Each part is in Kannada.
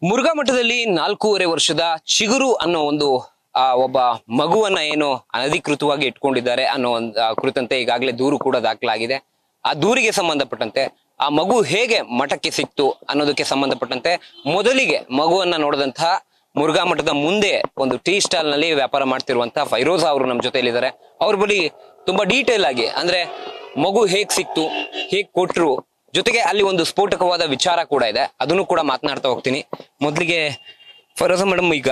ಮುರುಘಾ ಮಠದಲ್ಲಿ ನಾಲ್ಕೂವರೆ ವರ್ಷದ ಚಿಗುರು ಅನ್ನೋ ಒಂದು ಆ, ಒಬ್ಬ ಮಗುವನ್ನ ಏನು ಅನಧಿಕೃತವಾಗಿ ಇಟ್ಕೊಂಡಿದ್ದಾರೆ ಅನ್ನೋ ಒಂದು ಆ, ಕುರಿತಂತೆ ಈಗಾಗಲೇ ದೂರು ಕೂಡ ದಾಖಲಾಗಿದೆ ಆ ದೂರಿಗೆ ಸಂಬಂಧಪಟ್ಟಂತೆ ಆ ಮಗು ಹೇಗೆ ಮಠಕ್ಕೆ ಸಿಕ್ತು ಅನ್ನೋದಕ್ಕೆ ಸಂಬಂಧಪಟ್ಟಂತೆ ಮೊದಲಿಗೆ ಮಗುವನ್ನ ನೋಡಿದಂತಹ ಮುರುಘಾ ಮಠದ ಮುಂದೆ ಒಂದು ಟೀ ಸ್ಟಾಲ್ ನಲ್ಲಿ ವ್ಯಾಪಾರ ಮಾಡ್ತಿರುವಂತಹ ಫೈರೋಜಾ ಅವರು ನಮ್ಮ ಜೊತೆಲಿದ್ದಾರೆ ಅವ್ರ ಬಳಿ ತುಂಬಾ ಡೀಟೇಲ್ ಆಗಿ ಅಂದ್ರೆ ಮಗು ಹೇಗ್ ಸಿಕ್ತು ಹೇಗ್ ಕೊಟ್ರು ಜೊತೆಗೆ ಅಲ್ಲಿ ಒಂದು ಸ್ಫೋಟಕವಾದ ವಿಚಾರ ಕೂಡ ಇದೆ ಅದನ್ನು ಕೂಡ ಮಾತನಾಡ್ತಾ ಹೋಗ್ತೀನಿ ಮೊದಲಿಗೆ ಫರೋಜ ಮೇಡಮ್ ಈಗ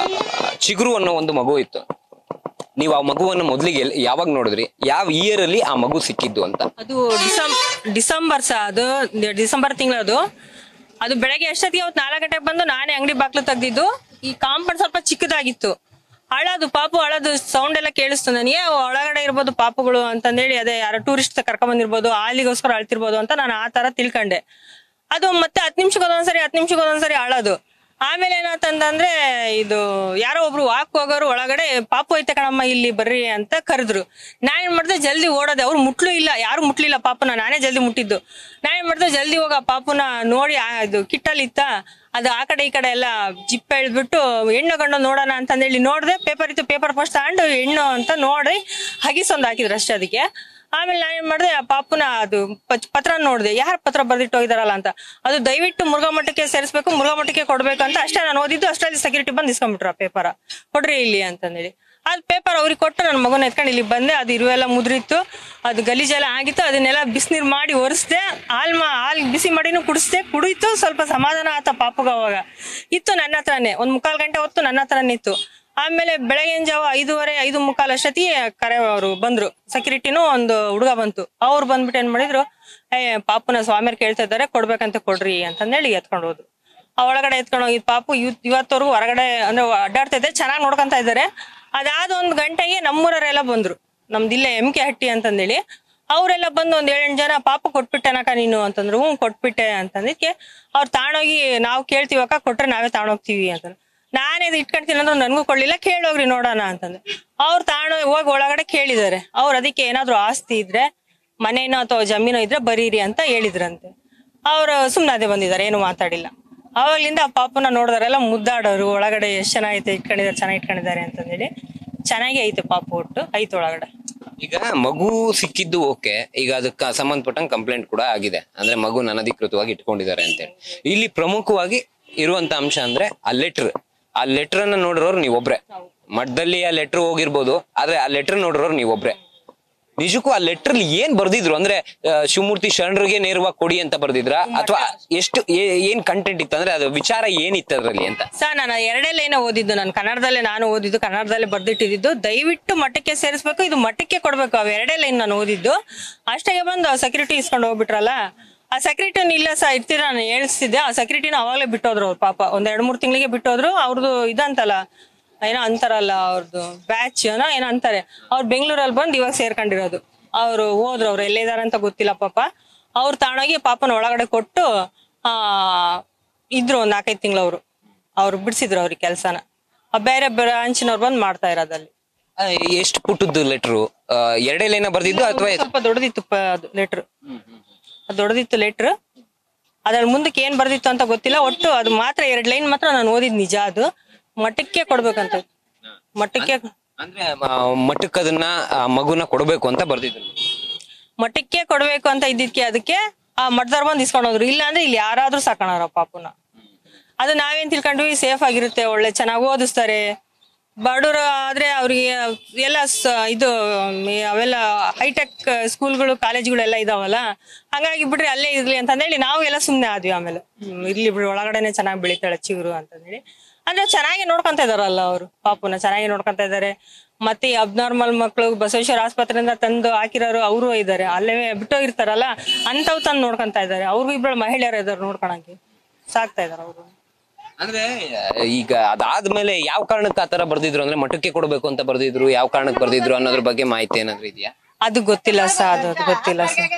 ಚಿಗುರು ಅನ್ನೋ ಒಂದು ಮಗು ಇತ್ತು ನೀವು ಆ ಮಗುವನ್ನ ಮೊದಲಿಗೆ ಯಾವಾಗ ನೋಡಿದ್ರಿ ಯಾವ ಇಯರ್ ಅಲ್ಲಿ ಆ ಮಗು ಸಿಕ್ಕಿದ್ದು ಅಂತ ಅದು ಡಿಸಂ ಡಿಸೆಂಬರ್ ಸಹ ಅದು ಡಿಸೆಂಬರ್ ತಿಂಗಳದು ಅದು ಬೆಳಗ್ಗೆ ಎಷ್ಟೊತ್ತಿಗೆ ಅವತ್ತು ನಾಲ್ಕು ಗಂಟೆಗೆ ಬಂದು ನಾನೇ ಅಂಗಡಿ ಬಾಗ್ಲು ತೆಗ್ದಿದ್ದು ಈ ಕಾಂಪೌಂಡ್ ಸ್ವಲ್ಪ ಚಿಕ್ಕದಾಗಿತ್ತು ಅಳದು ಪಾಪು ಅಳದು ಸೌಂಡ್ ಎಲ್ಲ ಕೇಳಿಸ್ತು ನನಗೆ ಅವು ಒಳಗಡೆ ಇರ್ಬೋದು ಪಾಪುಗಳು ಅಂತಂದೇಳಿ ಅದೇ ಯಾರೋ ಟೂರಿಸ್ಟ್ ಕರ್ಕೊಂಡ್ ಬಂದಿರ್ಬೋದು ಹಾಲಿಗೋಸ್ಕರ ಅಳ್ತಿರ್ಬೋದು ಅಂತ ನಾನು ಆ ತರ ತಿಳ್ಕೊಂಡೆ ಅದು ಮತ್ತೆ ಹತ್ತು ನಿಮಿಷಕ್ಕೆ ಒಂದೊಂದ್ಸರಿ ಹತ್ತು ನಿಮಿಷಕ್ಕೆ ಒಂದೊಂದ್ಸರಿ ಅಳೋದು ಆಮೇಲೆ ಏನಾತಂದ್ರೆ ಇದು ಯಾರೋ ಒಬ್ರು ವಾಕ್ ಹೋಗೋರು ಒಳಗಡೆ ಪಾಪು ಐತೆ ಕಣಮ್ಮ ಇಲ್ಲಿ ಬರ್ರಿ ಅಂತ ಕರೆದ್ರು ನಾನೇನ್ ಮಾಡ್ದೆ ಜಲ್ದಿ ಓಡೋದೆ ಅವ್ರು ಮುಟ್ಲು ಇಲ್ಲ ಯಾರು ಮುಟ್ಲಿಲ್ಲ ಪಾಪುನ ನಾನೇ ಜಲ್ದಿ ಮುಟ್ಟಿದ್ದು ನಾನೇನ್ ಮಾಡ್ದೆ ಜಲ್ದಿ ಹೋಗ ಪಾಪುನ ನೋಡಿ ಆ ಇದು ಕಿಟ್ಟಲ್ಲಿ ಇತ್ತ ಅದು ಆ ಕಡೆ ಈ ಕಡೆ ಎಲ್ಲ ಜಿಪ್ ಎಳ್ದ್ಬಿಟ್ಟು ಹೆಣ್ಣು ಗಂಡು ನೋಡೋಣ ಅಂತಂದೇಳಿ ನೋಡ್ದೆ ಪೇಪರ್ ಇತ್ತು ಪೇಪರ್ ಫಸ್ಟ್ ತಗೊಂಡು ಹೆಣ್ಣು ಅಂತ ನೋಡಿ ಹಗಿಸೊಂದು ಹಾಕಿದ್ರು ಅಷ್ಟೇ ಅದಕ್ಕೆ ಆಮೇಲೆ ನಾನೇನ್ ಮಾಡಿದೆ ಆ ಪಾಪುನ ಅದು ಪಚ್- ಪತ್ರ ನೋಡಿದೆ ಯಾರು ಪತ್ರ ಬರ್ದಿಟ್ಟು ಹೋಗಿದಾರಲ್ಲ ಅಂತ ಅದು ದಯವಿಟ್ಟು ಮುರುಘಾ ಮಠಕ್ಕೆ ಸೇರಿಸ್ಬೇಕು ಮುರುಘಾ ಮಠಕ್ಕೆ ಕೊಡ್ಬೇಕು ಅಂತ ಅಷ್ಟೇ ನಾನು ಓದಿದ್ದು ಅಷ್ಟರಲ್ಲಿ ಸೆಕ್ಯೂರಿಟಿ ಬಂದು ಇಸ್ಕೊಂಡ್ಬಿಟ್ರು ಆ ಪೇಪರ ಕೊಡ್ರಿ ಇಲ್ಲಿ ಅಂತಂದೇಳಿ ಅದು ಪೇಪರ್ ಅವ್ರಿಗೆ ಕೊಟ್ಟು ನನ್ನ ಮಗನ ಎತ್ಕೊಂಡು ಇಲ್ಲಿ ಬಂದೆ ಅದು ಇರುವೆಲ್ಲ ಮುದ್ರಿತ್ತು ಅದು ಗಲೀಜೆಲ್ಲ ಆಗಿತ್ತು ಅದನ್ನೆಲ್ಲ ಬಿಸಿನೀರು ಮಾಡಿ ಒರೆಸ್ದೆ ಹಾಲ್ ಮಾ ಹಾಲ್ ಬಿಸಿ ಮಾಡಿನೂ ಕುಡಿಸ್ದೆ ಕುಡಿತು ಸ್ವಲ್ಪ ಸಮಾಧಾನ ಆತ ಪಾಪುಗ ಅವಾಗ ಇತ್ತು ನನ್ನ ಹತ್ರನೇ ಒಂದ್ ಮುಕ್ಕಾಲ್ ಗಂಟೆ ಹೊತ್ತು ನನ್ನ ಹತ್ರನೇ ಇತ್ತು ಆಮೇಲೆ ಬೆಳಗಿನ ಜಾವ ಐದೂವರೆ ಐದು ಮುಕ್ಕಾಲ್ ಅಷ್ಟೊತ್ತಿಗೆ ಕರೆ ಅವರು ಬಂದ್ರು ಸೆಕ್ಯೂರಿಟಿನೂ ಒಂದು ಹುಡುಗ ಬಂತು ಅವ್ರು ಬಂದ್ಬಿಟ್ಟು ಏನ್ ಮಾಡಿದ್ರು ಏ ಪಾಪುನ ಸ್ವಾಮಿಯರ್ ಕೇಳ್ತಾ ಇದ್ದಾರೆ ಕೊಡ್ಬೇಕಂತ ಕೊಡ್ರಿ ಅಂತಂದೇಳಿ ಎತ್ಕೊಂಡು ಹೋದ್ರು ಆ ಒಳಗಡೆ ಎತ್ಕೊಂಡು ಹೋಗಿದ್ ಪಾಪು ಇವತ್ ಇವತ್ತವರೆಗೂ ಹೊರಗಡೆ ಅಂದ್ರೆ ಅಡ್ಡಾಡ್ತೈತೆ ಚೆನ್ನಾಗಿ ನೋಡ್ಕೊಂತ ಇದ್ದಾರೆ ಅದಾದ ಒಂದ್ ಗಂಟೆಗೆ ನಮ್ಮೂರವರೆಲ್ಲ ಬಂದ್ರು ನಮ್ದು ಇಲ್ಲೇ ಎಂ ಕೆ ಹಟ್ಟಿ ಅಂತಂದೇಳಿ ಅವರೆಲ್ಲ ಬಂದು ಒಂದ್ ಏಳೆಂಟು ಜನ ಪಾಪ ಕೊಟ್ಬಿಟ್ಟೆನಕ ನೀನು ಅಂತಂದ್ರು ಹ್ಞೂ ಕೊಟ್ಬಿಟ್ಟೆ ಅಂತಂದಿದ್ಕೆ ಅವ್ರು ತಾಣೋಗಿ ನಾವು ಕೇಳ್ತೀವಕ್ಕ ಕೊಟ್ರೆ ನಾವೇ ತಾಣೋಗ್ತೀವಿ ಅಂತಂದ್ರು ನಾನೇ ಇದು ಇಟ್ಕೊಂತೀನಿ ಅಂದ್ರೆ ನನಗೂ ಕೊಡ್ಲಿಲ್ಲ ಕೇಳೋಗ್ರಿ ನೋಡೋಣ ಅಂತಂದ್ರೆ ಅವ್ರು ತಾಣ ಹೋಗಿ ಒಳಗಡೆ ಕೇಳಿದ್ದಾರೆ ಅವ್ರು ಅದಕ್ಕೆ ಏನಾದ್ರು ಆಸ್ತಿ ಇದ್ರೆ ಮನೇನೋ ಅಥವಾ ಜಮೀನೋ ಇದ್ರೆ ಬರೀರಿ ಅಂತ ಹೇಳಿದ್ರಂತೆ ಅವ್ರು ಸುಮ್ಮನೆ ಅದೇ ಬಂದಿದ್ದಾರೆ ಏನು ಮಾತಾಡಿಲ್ಲ ಅವಾಗ್ಲಿಂದ ಆ ಪಾಪನ ನೋಡಿದಾರೆಲ್ಲ ಮುದ್ದಾಡೋರು ಒಳಗಡೆ ಎಷ್ಟು ಚೆನ್ನಾಗೈತೆ ಇಟ್ಕೊಂಡಿದ್ದಾರೆ ಚೆನ್ನಾಗಿ ಇಟ್ಕೊಂಡಿದ್ದಾರೆ ಅಂತಂದೇಳಿ ಚೆನ್ನಾಗಿ ಐತೆ ಪಾಪ ಒಟ್ಟು ಐತೆ ಒಳಗಡೆ ಈಗ ಮಗು ಸಿಕ್ಕಿದ್ದು ಓಕೆ ಈಗ ಅದಕ್ಕೆ ಸಂಬಂಧಪಟ್ಟಂಗೆ ಕಂಪ್ಲೇಂಟ್ ಕೂಡ ಆಗಿದೆ ಅಂದ್ರೆ ಮಗು ಅನಧಿಕೃತವಾಗಿ ಇಟ್ಕೊಂಡಿದ್ದಾರೆ ಅಂತೇಳಿ ಇಲ್ಲಿ ಪ್ರಮುಖವಾಗಿ ಇರುವಂತ ಅಂಶ ಅಂದ್ರೆ ಆ ಲೆಟರ್ ಆ ಲೆಟರ್ ಅನ್ನ ನೋಡಿರೋರು ನೀವೊಬ್ರೆ ಮಠದಲ್ಲಿ ಆ ಲೆಟರ್ ಹೋಗಿರ್ಬೋದು ಆದ್ರೆ ಆ ಲೆಟರ್ ನೋಡಿರೋರು ನೀವೊಬ್ರೆ ನಿಜಕ್ಕೂ ಆ ಲೆಟರ್ ಏನ್ ಬರ್ದಿದ್ರು ಅಂದ್ರೆ ಆ, ಶಿವಮೂರ್ತಿ ಶರಣರಿಗೆ ನೇರವಾಗಿ ಕೊಡಿ ಅಂತ ಬರ್ದಿದ್ರ ಅಥವಾ ಎಷ್ಟು ಏ- ಏನ್ ಕಂಟೆಂಟ್ ಇತ್ತು ಅಂದ್ರೆ ಅದು ವಿಚಾರ ಏನಿತ್ತು ಅದ್ರಲ್ಲಿ ಅಂತ ಸರ್ ನಾನು ಎರಡೇ ಲೈನ ಓದಿದ್ದು ನಾನು ಕನ್ನಡದಲ್ಲೇ ನಾನು ಓದಿದ್ದು ಕನ್ನಡದಲ್ಲೇ ಬರ್ದಿಟ್ಟಿದ್ದು ದಯವಿಟ್ಟು ಮಠಕ್ಕೆ ಸೇರಿಸ್ಬೇಕು ಇದು ಮಠಕ್ಕೆ ಕೊಡ್ಬೇಕು ಅವ್ ಎರಡೇ ಲೈನ್ ನಾನು ಓದಿದ್ದು ಅಷ್ಟಾಗೆ ಬಂದು ಸೆಕ್ಯೂರಿಟಿ ಇಸ್ಕೊಂಡು ಹೋಗ್ಬಿಟ್ರಲ್ಲ ಆ ಸೆಕ್ಯೂರಿಟಿನ ಇಲ್ಲ ಸಹ ಇರ್ತೀರ ನಾನು ಹೇಳಿಸ್ತಿದ್ದೆ ಆ ಸೆಕ್ಯೂರಿಟಿನ ಅವಾಗಲೇ ಬಿಟ್ಟೋದ್ರು ಅವ್ರು ಪಾಪ ಒಂದ್ ಎರಡ್ ಮೂರ್ ತಿಂಗಳಿಗೆ ಬಿಟ್ಟೋದ್ರು ಅವ್ರದ್ದು ಇದಂತಲ್ಲ ಏನೋ ಅಂತಾರಲ್ಲ ಅವ್ರದ್ದು ಬ್ಯಾಚ್ ಏನೋ ಏನೋ ಅಂತಾರೆ ಅವ್ರು ಬೆಂಗಳೂರಲ್ಲಿ ಬಂದು ಇವಾಗ ಸೇರ್ಕೊಂಡಿರೋದು ಅವರು ಹೋದ್ರು ಅವ್ರು ಎಲ್ಲಿದ್ದಾರೆ ಅಂತ ಗೊತ್ತಿಲ್ಲ ಪಾಪ ಅವ್ರು ತಾಣೋಗಿ ಪಾಪನ ಒಳಗಡೆ ಕೊಟ್ಟು ಆ ಇದ್ರು ಒಂದ್ ನಾಲ್ಕೈದು ತಿಂಗಳು ಅವರು ಅವ್ರು ಬಿಡಿಸಿದ್ರು ಅವ್ರಿಗೆ ಕೆಲಸನ ಬೇರೆ ಬ್ರಾಂಚಿನವ್ರು ಬಂದು ಮಾಡ್ತಾ ಇರೋದಲ್ಲಿ ಆ, ಎಷ್ಟು ಪುಟ್ಟದ್ದು ಲೆಟ್ರು ಎರಡೇ ಲೈನ ಬರ್ದಿದ್ದು ಅಥವಾ ಸ್ವಲ್ಪ ದೊಡ್ಡದಿತ್ತು ಅದು ಲೆಟ್ರ್ ದೊಡ್ಡದಿತ್ತು ಲೆಟ್ರ್ ಅದ್ರಲ್ಲಿ ಮುಂದಕ್ಕೆ ಏನ್ ಬರ್ದಿತ್ತು ಅಂತ ಗೊತ್ತಿಲ್ಲ ಒಟ್ಟು ಅದು ಮಾತ್ರ ಎರಡ್ ಲೈನ್ ಮಾತ್ರ ನಾನು ಓದಿದ್ ನಿಜ ಅದು ಮಠಕ್ಕೆ ಕೊಡ್ಬೇಕಂತ ಮಠಕ್ಕೆ ಅಂದ್ರೆ ಆ, ಮಠಕ್ಕೆ ಅದನ್ನ ಆ ಮಗುನ ಕೊಡಬೇಕು ಅಂತ ಬರ್ದಿದ್ರು ಮಠಕ್ಕೆ ಕೊಡ್ಬೇಕು ಅಂತ ಇದ್ದಿದ್ಕೆ ಅದಕ್ಕೆ ಆ ಮಠದವ್ರು ಬಂದು ಇಸ್ಕೊಂಡು ಹೋದ್ರು ಇಲ್ಲ ಅಂದ್ರೆ ಇಲ್ಲಿ ಯಾರಾದ್ರೂ ಸಾಕೋಣ ಪಾಪುನ ಅದು ನಾವೇನ್ ತಿಳ್ಕೊಂಡ್ವಿ ಸೇಫ್ ಆಗಿರುತ್ತೆ ಒಳ್ಳೆ ಚೆನ್ನಾಗಿ ಓದಿಸ್ತಾರೆ ಬಡವರು ಆದ್ರೆ ಅವ್ರಿಗೆ ಎಲ್ಲ ಸ- ಇದು ಮ್, ಅವೆಲ್ಲ ಹೈಟೆಕ್ ಸ್ಕೂಲ್ಗಳು ಕಾಲೇಜ್ಗಳೆಲ್ಲ ಇದಾವಲ್ಲ ಹಂಗಾಗಿ ಬಿಡ್ರಿ ಅಲ್ಲೇ ಇರ್ಲಿ ಅಂತಂದೇಳಿ ನಾವು ಎಲ್ಲ ಸುಮ್ನೆ ಆದ್ವಿ ಆಮೇಲೆ ಹ್ಮ್, ಇರ್ಲಿ ಬಿಡ್ರಿ ಒಳಗಡೆನೆ ಚೆನ್ನಾಗಿ ಬೆಳಿತಾಳೆ ಚಿಗುರು ಅಂತಂದೇಳಿ ಅಂದ್ರೆ ಚೆನ್ನಾಗಿ ನೋಡ್ಕೊಂತ ಇದಾರಲ್ಲ ಅವರು ಪಾಪುನ ಚೆನ್ನಾಗಿ ನೋಡ್ಕೊಂತ ಇದಾರೆ ಮತ್ತೆ ಈ ಅಬ್ನಾರ್ಮಲ್ ಮಕ್ಕಳು ಬಸವೇಶ್ವರ ಆಸ್ಪತ್ರೆಯಿಂದ ತಂದು ಹಾಕಿರೋರು ಅವರು ಇದಾರೆ ಅಲ್ಲೇ ಬಿಟ್ಟೋಗಿರ್ತಾರಲ್ಲ ಅಂತವ್ ತಂದು ನೋಡ್ಕೊಂತ ಇದಾರೆ ಅವ್ರಿಗೂ ಇಬ್ಬರು ಮಹಿಳೆಯರು ಇದಾರೆ ನೋಡ್ಕೊಳಕ್ಕೆ ಸಾಕ್ತಾ ಇದಾರೆ ಅವರು ಅಂದ್ರೆ ಈಗ ಅದಾದ್ಮೇಲೆ ಯಾವ ಕಾರಣಕ್ಕೆ ಆತರ ಬರ್ದಿದ್ರು ಅಂದ್ರೆ ಮಠಕ್ಕೆ ಕೊಡಬೇಕು ಅಂತ ಬರ್ದಿದ್ರು ಯಾವ ಕಾರಣಕ್ಕೆ ಬರ್ದಿದ್ರು ಅನ್ನೋದ್ರ ಬಗ್ಗೆ ಮಾಹಿತಿ ಏನಾದ್ರು ಇದೆಯಾ ಅದು ಗೊತ್ತಿಲ್ಲ ಸರ್ ಅದು ಅದು ಗೊತ್ತಿಲ್ಲ ಸರ್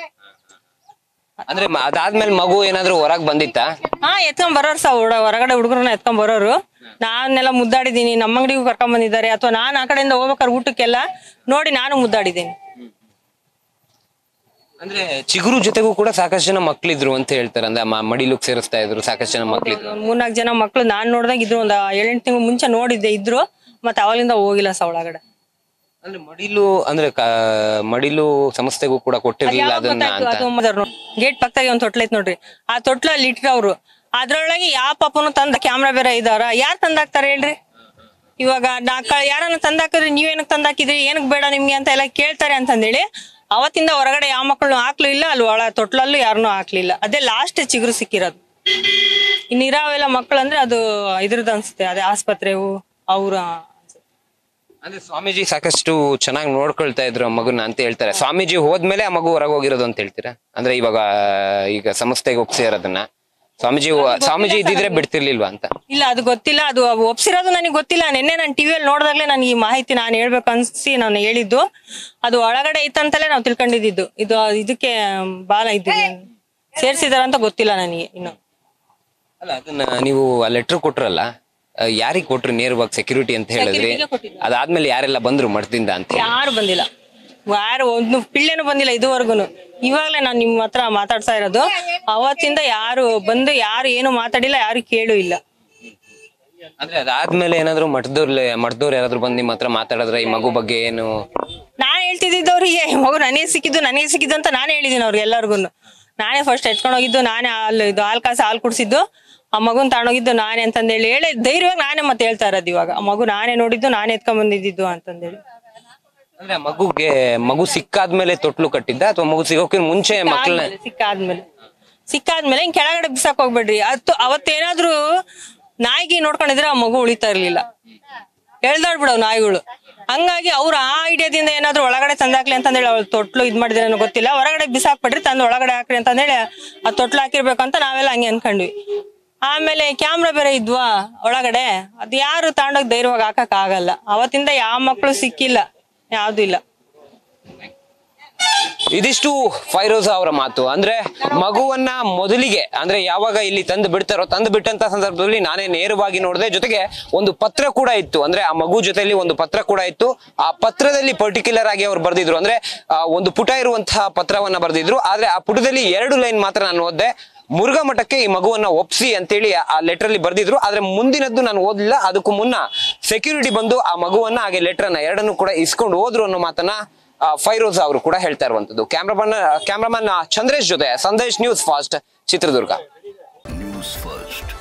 ಅಂದ್ರೆ ಮ- ಅದಾದ್ಮೇಲೆ ಮಗು ಏನಾದ್ರು ಹೊರಗ್ ಬಂದಿತ್ತಾ ಹಾ ಎತ್ಕೊಂಡ್ ಬರೋರು ಸಹ ಹೊರಗಡೆ ಹುಡುಗರನ್ನ ಎತ್ಕೊಂಡ್ ಬರೋರು ನಾನೆಲ್ಲ ಮುದ್ದಾಡಿದೀನಿ ನಮ್ಮ ಅಂಗಡಿಗೂ ಕರ್ಕೊಂಡ್ ಬಂದಿದ್ದಾರೆ ಅಥವಾ ನಾನು ಆ ಕಡೆಯಿಂದ ಹೋಗ್ಬೇಕಾದ್ರೆ ಊಟಕ್ಕೆಲ್ಲ ನೋಡಿ ನಾನು ಮುದ್ದಾಡಿದ್ದೀನಿ ಅಂದ್ರೆ ಚಿಗುರು ಜೊತೆಗೂ ಕೂಡ ಸಾಕಷ್ಟು ಜನ ಮಕ್ಳಿದ್ರು ಅಂತ ಹೇಳ್ತಾರೆ ಅಂದ್ರೆ ಮ- ಮಡಿಲುಗ್ ಸೇರಿಸ್ತಾ ಇದ್ರು ಸಾಕಷ್ಟು ಜನ ಮಕ್ಳಿದ್ರು ಒಂದ್ ಮೂರ್ನಾಲ್ಕು ಜನ ಮಕ್ಳು ನಾನ್ ನೋಡ್ದಾಗ ಇದ್ರು ಒಂದ್ ಏಳೆಂಟು ತಿಂಗಳು ಮುಂಚೆ ನೋಡಿದ್ದೆ ಇದ್ರು ಮತ್ತೆ ಅವಾಗಲಿಂದ ಹೋಗಿಲ್ಲ ಸ ಒಳಗಡೆ ಅಂದ್ರೆ ಮಡಿಲು ಅಂದ್ರೆ ಕ- ಮಡಿಲು ಸಂಸ್ಥೆಗೂ ಕೂಡ ಕೊಟ್ಟಿರ್ಲಿಲ್ಲ ಅದನ್ನ ಅಂತ ಗೇಟ್ ಪಕ್ಕದಾಗಿ ಒಂದ್ ತೊಟ್ಲ ಐತ್ ನೋಡ್ರಿ ಆ ತೊಟ್ಲಲ್ಲಿ ಇಟ್ರ ಅವ್ರು ಅದ್ರೊಳಗೆ ಯಾವ ಪಾಪನು ತಂದ ಕ್ಯಾಮ್ರಾ ಬೇರೆ ಇದಾರ ಯಾರ್ ತಂದಾಕ್ತಾರ ಹೇಳ್ರಿ ಇವಾಗ ನಾ ಕ- ಯಾರನ್ನ ತಂದಾಕಿದ್ರಿ ನೀವೇನಕ್ ತಂದಾಕಿದ್ರಿ ಏನಕ್ ಬೇಡ ನಿಮ್ಗೆ ಅಂತ ಎಲ್ಲ ಕೇಳ್ತಾರೆ ಅಂತಂದೇಳಿ ಅವತ್ತಿಂದ ಹೊರಗಡೆ ಯಾವ ಮಕ್ಕಳು ಹಾಕ್ಲು ಇಲ್ಲ ಅಲ್ಲಿ ಒಳ ತೊಟ್ಲಲ್ಲೂ ಯಾರನ್ನೂ ಹಾಕ್ಲಿಲ್ಲ ಅದೇ ಲಾಸ್ಟ್ ಚಿಗುರು ಸಿಕ್ಕಿರೋದು ಇನ್ನು ಇರಾವೆಲ್ಲ ಮಕ್ಕಳು ಅಂದ್ರೆ ಅದು ಇದ್ರದ್ದು ಅನ್ಸುತ್ತೆ ಅದೇ ಆಸ್ಪತ್ರೆವು ಅವ್ರ ಅಂದ್ರೆ ಸ್ವಾಮೀಜಿ ಸಾಕಷ್ಟು ಚೆನ್ನಾಗಿ ನೋಡ್ಕೊಳ್ತಾ ಇದ್ರು ಆ ಮಗುನ ಅಂತ ಹೇಳ್ತಾರೆ ಸ್ವಾಮೀಜಿ ಹೋದ್ಮೇಲೆ ಆ ಮಗು ಹೊರಗೆ ಹೋಗಿರೋದು ಅಂತ ಹೇಳ್ತೀರಾ ಅಂದ್ರೆ ಇವಾಗ ಈಗ ಸಂಸ್ಥೆಗೆ ಒಪ್ಸಿರೋದನ್ನ ಸ್ವಾಮೀಜಿ ಸ್ವಾಮೀಜಿ ಇದ್ದಿದ್ರೆ ಬಿಡ್ತಿರ್ಲಿಲ್ವಾ ಅಂತ ಇಲ್ಲ ಅದು ಗೊತ್ತಿಲ್ಲ ಅದು ಒಪ್ಸಿರೋದು ನನಗೆ ಗೊತ್ತಿಲ್ಲ ನಿನ್ನೆ ನಾನು ಟಿವಿಯಲ್ಲಿ ನೋಡಿದಾಗಲೇ ನನಗೆ ಈ ಮಾಹಿತಿ ನಾನು ಹೇಳ್ಬೇಕು ಅನ್ಸಿ ನಾನು ಹೇಳಿದ್ದು ಅದು ಒಳಗಡೆ ಇತ್ತಂತಲೇ ನಾವು ತಿಳ್ಕೊಂಡಿದ್ದು ಇದು ಇದಕ್ಕೆ ಬಾಲ ಇದು ಸೇರ್ಸಿದಾರ ಅಂತ ಗೊತ್ತಿಲ್ಲ ನನಗೆ ಇನ್ನು ಅಲ್ಲ ಅದನ್ನ ನೀವು ಆ ಲೆಟರ್ ಕೊಟ್ರಲ್ಲ ಯಾರಿಗೆ ಕೊಟ್ರಿ ನೇರವಾಗಿ ಸೆಕ್ಯೂರಿಟಿ ಅಂತ ಹೇಳಿದ್ರಿ Security ಗೆ ಕೊಟ್ಟಿದ್ದು. ಅದಾದ್ಮೇಲೆ ಯಾರೆಲ್ಲ ಬಂದ್ರು ಮಠದಿಂದ ಅಂತ ಯಾರು ಬಂದಿಲ್ಲ ಯಾರು ಒಂದು ಪಿಳ್ಳೆನೂ ಬಂದಿಲ್ಲ ಇದುವರೆಗೂ ಇವಾಗಲೇ ನಾನು ನಿಮ್ಮ ಹತ್ರ ಮಾತಾಡ್ತಾ ಇರೋದು ಅವತ್ತಿಂದ ಯಾರು ಬಂದು ಯಾರು ಏನು ಮಾತಾಡಿಲ್ಲ ಯಾರು ಕೇಳು ಇಲ್ಲ ಅಂದ್ರೆ ಅದಾದ್ಮೇಲೆ ಏನಾದ್ರು ಮಠದವ್ರ ಮಠದವ್ರು ಯಾರಾದ್ರೂ ಬಂದು ನಿಮ್ಮ ಹತ್ರ ಮಾತಾಡಿದ್ರೆ ಈ ಮಗು ಬಗ್ಗೆ ಏನು ನಾನು ಹೇಳ್ತಿದ್ದವ್ರಿಗೆ ಮಗು ನನಗೆ ಸಿಕ್ಕಿದ್ದು ನನಗೆ ಸಿಕ್ಕಿದ್ದು ಅಂತ ನಾನೇ ಹೇಳಿದ್ದೀನಿ ಅವ್ರಿಗೆ ಎಲ್ಲರಿಗೂ ನಾನೇ ಫಸ್ಟ್ ಎತ್ಕೊಂಡು ಹೋಗಿದ್ದು ನಾನೇ ಹಾಲು ಇದು ಹಾಲು ಕಾಸು ಹಾಲು ಕುಡಿಸಿದ್ದು ಆ ಮಗುನ್ ತಗೊಂಡೋಗಿದ್ದು ನಾನೇ ಅಂತಂದೇಳಿ ಹೇಳಿ ಧೈರ್ಯವಾಗಿ ನಾನೇ ಮತ್ತೆ ಹೇಳ್ತಾ ಇರೋದು ಇವಾಗ ಆ ಮಗು ನಾನೇ ನೋಡಿದ್ದು ನಾನೇ ಎತ್ಕೊಂಡ್ ಬಂದಿದ್ದು ಅಂತಂದೇಳಿ ಅಂದ್ರೆ ಆ ಮಗುಗೆ ಮಗು ಸಿಕ್ಕಾದ್ಮೇಲೆ ತೊಟ್ಲು ಕಟ್ಟಿದ್ದ ಅಥವಾ ಮಗು ಸಿಗೋಕೆ ಮುಂಚೆ ಮಕ್ಕಳನ್ನ ಆದ್ಮೇಲೆ, ಸಿಕ್ಕಾದ್ಮೇಲೆ ಸಿಕ್ಕಾದ್ಮೇಲೆ ಹಿಂಗ್ ಕೆಳಗಡೆ ಬಿಸಾಕ್ ಹೋಗ್ಬೇಡ್ರಿ ಅದು ಅವತ್ತೇನಾದ್ರೂ ನಾಯಿಗೆ ನೋಡ್ಕೊಂಡಿದ್ರೆ ಆ ಮಗು ಉಳಿತಾ ಇರ್ಲಿಲ್ಲ ಎಳ್ದಾಡ್ಬಿಡವ್ ನಾಯಿಗಳು ಹಂಗಾಗಿ ಅವ್ರು ಆ ಐಡಿಯಾದಿಂದ ಏನಾದ್ರು ಒಳಗಡೆ ತಂದಾಕ್ಲಿ ಅಂತಂದೇಳಿ ಅವ್ಳು ತೊಟ್ಲು ಇದ್ ಮಾಡಿದ್ರೆ ಏನೋ ಗೊತ್ತಿಲ್ಲ ಹೊರಗಡೆ ಬಿಸಾಕ್ಬಿಡ್ರಿ ತಂದು ಒಳಗಡೆ ಹಾಕ್ರಿ ಅಂತಂದೇಳಿ ಆ ತೊಟ್ಲು ಹಾಕಿರ್ಬೇಕು ಅಂತ ನಾವೆಲ್ಲ ಹಂಗೆ ಅನ್ಕೊಂಡ್ವಿ ಆಮೇಲೆ ಕ್ಯಾಮ್ರಾ ಬೇರೆ ಇದ್ವಾ ಒಳಗಡೆ ಅದು ಯಾರು ತಗೊಂಡೋಗಿ ಧೈರ್ಯವಾಗಿ ಹಾಕಕ್ ಆಗಲ್ಲ ಅವತ್ತಿಂದ ಯಾವ ಮಕ್ಕಳು ಸಿಕ್ಕಿಲ್ಲ ಯಾವ್ದು ಇಲ್ಲ ಇದಿಷ್ಟು ಫೈರೋಜಾ ಅವರ ಮಾತು ಅಂದ್ರೆ ಮಗುವನ್ನ ಮೊದಲಿಗೆ ಅಂದ್ರೆ ಯಾವಾಗ ಇಲ್ಲಿ ತಂದು ಬಿಡ್ತಾರೋ ತಂದು ಬಿಟ್ಟಂತ ಸಂದರ್ಭದಲ್ಲಿ ನಾನೇ ನೇರವಾಗಿ ನೋಡಿದೆ ಜೊತೆಗೆ ಒಂದು ಪತ್ರ ಕೂಡ ಇತ್ತು ಅಂದ್ರೆ ಆ ಮಗು ಜೊತೆಲಿ ಒಂದು ಪತ್ರ ಕೂಡ ಇತ್ತು ಆ ಪತ್ರದಲ್ಲಿ ಪರ್ಟಿಕ್ಯುಲರ್ ಆಗಿ ಅವ್ರು ಬರ್ದಿದ್ರು ಅಂದ್ರೆ ಆ, ಒಂದು ಪುಟ ಇರುವಂತಹ ಪತ್ರವನ್ನ ಬರ್ದಿದ್ರು ಆದ್ರೆ ಆ ಪುಟದಲ್ಲಿ ಎರಡು ಲೈನ್ ಮಾತ್ರ ನಾನು ಓದ್ದೆ ಮುರುಘಾ ಮಠಕ್ಕೆ ಈ ಮಗುವನ್ನ ಒಪ್ಸಿ ಅಂತೇಳಿ ಆ ಲೆಟರ್ ಅಲ್ಲಿ ಬರ್ದಿದ್ರು ಆದ್ರೆ ಮುಂದಿನದ್ದು ನಾನು ಓದ್ಲಿಲ್ಲ ಅದಕ್ಕೂ ಮುನ್ನ ಸೆಕ್ಯೂರಿಟಿ ಬಂದು ಆ ಮಗುವನ್ನ ಹಾಗೆ ಲೆಟರ್ ಅನ್ನ ಎರಡನ್ನು ಕೂಡ ಇಸ್ಕೊಂಡು ಹೋದ್ರು ಅನ್ನೋ ಮಾತನ್ನ ಆ, ಫೈರೋಜಾ ಅವರು ಕೂಡ ಹೇಳ್ತಾ ಇರುವಂತದ್ದು ಕ್ಯಾಮ್ರಾಮನ್ ಕ್ಯಾಮ್ರಾಮನ್ ಚಂದ್ರೇಶ್ ಜೊತೆ Sandesh news fast Chitradurga news first